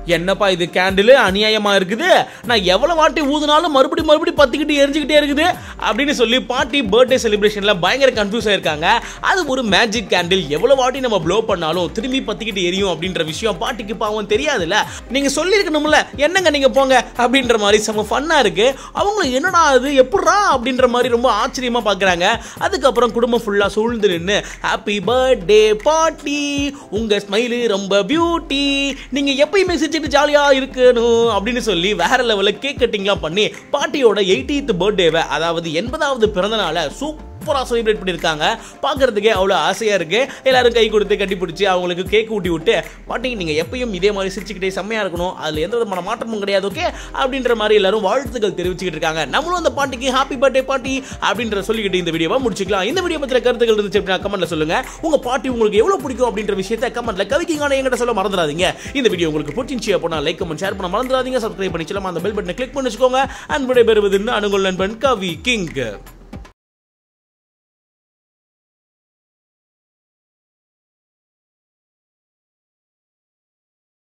என்னப்பா இது கேண்டில் அநியாயமா இருக்குது நான் எவ்வளவு வாட்டி ஊதுனாலும் மறுபடியும் மறுபடியும் பத்திக்கிட்டு எரிஞ்சுக்கிட்டே இருக்குது அப்படின்னு சொல்லி பாட்டி பர்த்டே செலிப்ரேஷன்ல பயங்கர கன்ஃபியூஸ் ஆயிருக்காங்க அது ஒரு மேஜிக் கேண்டில் எவ்வளவு வாட்டி நம்ம ப்ளோ பண்ணாலும் திரும்பி பத்திக்கிட்டு எரியும் அப்படின்ற விஷயம் பாட்டிக்கு பாவம் தெரியாதுல்ல நீங்க சொல்லியிருக்கணும்ல என்னங்க நீங்க போங்க அப்படின்ற மாதிரி செம ஃபன்னா இருக்கு அவங்களும் என்னடா அது எப்படிரா அப்படின்ற மாதிரி ரொம்ப ஆச்சரியமா பாக்குறாங்க அதுக்கப்புறம் குடும்பம் ஃபுல்லா சூழ்ந்து நின்று ஹாப்பி பர்த்டே பாட்டி உங்க ஸ்மைலு ரொம்ப பியூட்டி நீங்க எப்பயுமே சிரிச்சிட்டு ஜாலியா இருக்கணும் அப்படின்னு சொல்லி வேற லெவலில் கேக் கட்டிங்லாம் பண்ணி பாட்டியோட எயிட்டீத் பர்த்டேவை அதாவது எண்பதாவது பிறந்த நாளை சூப்பராக செலிப்ரேட் பண்ணியிருக்காங்க பார்க்கறதுக்கே அவ்வளோ ஆசையாக இருக்கு எல்லாரும் கை கொடுத்து கட்டி பிடிச்சி அவங்களுக்கு கேக் ஊட்டி விட்டு பாட்டி நீங்கள் எப்பயும் இதே மாதிரி சிரிச்சுக்கிட்டே செம்மையாக இருக்கணும் அதில் எந்த விதமான மாற்றமும் கிடையாது ஓகே அப்படின்ற மாதிரி எல்லாரும் வாழ்த்துக்கள் தெரிவிச்சுக்கிட்டு இருக்காங்க நம்மளும் அந்த பாட்டிக்கு ஹாப்பி பர்த்டே பாட்டி அப்படின்ற சொல்லிக்கிட்டு இந்த வீடியோவை முடிச்சுக்கலாம் இந்த வீடியோ பற்றின கருத்துக்கள் இருந்துச்சு அப்படின்னா கமெண்ட்ல சொல்லுங்க உங்க பாட்டி உங்களுக்கு எவ்வளவு பிடிக்கும் அப்படின்ற விஷயத்தை கமெண்ட்ல கவிக்கிங்கான எங்கிட்ட சொல்ல மறந்துடாதீங்க இந்த வீடியோ உங்களுக்கு பிடிச்சிருந்துச்சு அப்படின்னா லைக் கமெண்ட் ஷேர் பண்ண மறந்துடாதீங்க சப்ஸ்கிரைப் பண்ணி சொல்லலாம் அந்த பெல் பட்டனை கிளிக் பண்ணி வச்சுக்கோங்க அன்புடைய பெறுவது அனுகொல் நண்பன் கவி கிங்